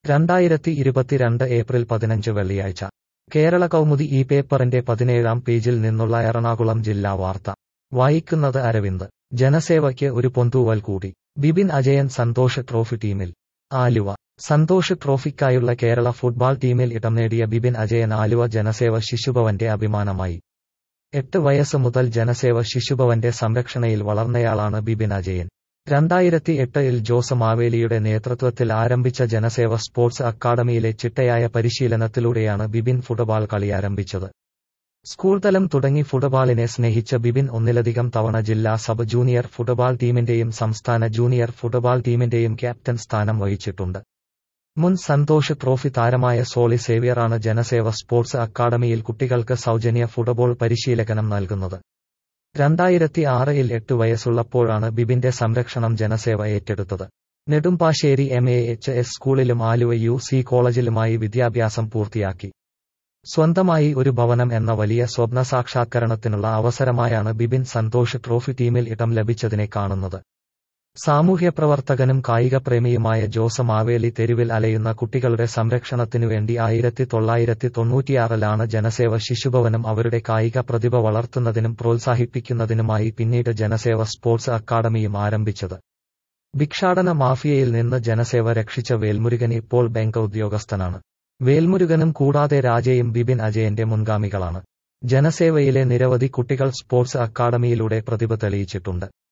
രണ്ടായിരത്തി ഇരുപത്തിരണ്ട് ഏപ്രിൽ പതിനഞ്ച് വെള്ളിയാഴ്ച കേരള കൗമുദി ഈ പേപ്പറിന്റെ പതിനേഴാം പേജിൽ നിന്നുള്ള എറണാകുളം ജില്ലാ വാർത്ത വായിക്കുന്നത് അരവിന്ദ് ജനസേവയ്ക്ക് ഒരു പൊന്തൂവൽ കൂടി ബിബിൻ അജയൻ സന്തോഷ് ട്രോഫി ടീമിൽ ആലുവ സന്തോഷ് ട്രോഫിക്കായുള്ള കേരള ഫുട്ബോൾ ടീമിൽ ഇടം നേടിയ ബിബിൻ അജയൻ ആലുവ ജനസേവ ശിശുഭവന്റെ അഭിമാനമായി എട്ട് വയസ്സ് മുതൽ ജനസേവ ശിശുഭവന്റെ സംരക്ഷണയിൽ വളർന്നയാളാണ് ബിബിൻ അജയൻ രണ്ടായിരത്തി എട്ടിൽ ജോസ് മാവേലിയുടെ നേതൃത്വത്തിൽ ആരംഭിച്ച ജനസേവ സ്പോർട്സ് അക്കാദമിയിലെ ചിട്ടയായ പരിശീലനത്തിലൂടെയാണ് ബിബിൻ ഫുട്ബോൾ കളി ആരംഭിച്ചത് സ്കൂൾ തലം തുടങ്ങി ഫുട്ബോളിനെ സ്നേഹിച്ച ബിബിൻ ഒന്നിലധികം തവണ ജില്ലാ സബ് ജൂനിയർ ഫുട്ബോൾ ടീമിന്റെയും സംസ്ഥാന ജൂനിയർ ഫുട്ബോൾ ടീമിന്റെയും ക്യാപ്റ്റൻ സ്ഥാനം വഹിച്ചിട്ടുണ്ട് മുൻ സന്തോഷ് ട്രോഫി താരമായ സോളി സേവ്യറാണ് ജനസേവ സ്പോർട്സ് അക്കാദമിയിൽ കുട്ടികൾക്ക് സൗജന്യ ഫുട്ബോൾ പരിശീലനം നൽകുന്നത് രണ്ടായിരത്തി ആറിൽ എട്ട് വയസ്സുള്ളപ്പോഴാണ് ബിബിന്റെ സംരക്ഷണം ജനസേവ ഏറ്റെടുത്തത് Nedumbassery M A H S സ്കൂളിലും ആലുവ യു സി കോളേജിലുമായി വിദ്യാഭ്യാസം പൂർത്തിയാക്കി സ്വന്തമായി ഒരു ഭവനം എന്ന വലിയ സ്വപ്ന സാക്ഷാത്കരണത്തിനുള്ള അവസരമായാണ് ബിബിൻ സന്തോഷ് ട്രോഫി ടീമിൽ ഇടം ലഭിച്ചതിനെ കാണുന്നത് സാമൂഹ്യപ്രവർത്തകനും കായികപ്രേമിയുമായ ജോസ് മാവേലി തെരുവിൽ അലയുന്ന കുട്ടികളുടെ സംരക്ഷണത്തിനുവേണ്ടി ആയിരത്തി തൊള്ളായിരത്തി തൊണ്ണൂറ്റിയാറിലാണ് ജനസേവ ശിശുഭവനും അവരുടെ കായിക പ്രതിഭ വളർത്തുന്നതിനും പ്രോത്സാഹിപ്പിക്കുന്നതിനുമായി പിന്നീട് ജനസേവ സ്പോർട്സ് അക്കാദമിയും ആരംഭിച്ചത് ഭിക്ഷാടന മാഫിയയിൽ നിന്ന് ജനസേവ രക്ഷിച്ച വേൽമുരുകൻ ഇപ്പോൾ ബാങ്ക് ഉദ്യോഗസ്ഥനാണ് വേൽമുരുകനും കൂടാതെ രാജയും ബിബിൻ അജയന്റെ മുൻഗാമികളാണ് ജനസേവയിലെ നിരവധി കുട്ടികൾ സ്പോർട്സ് അക്കാദമിയിലൂടെ പ്രതിഭ തെളിയിച്ചിട്ടുണ്ട്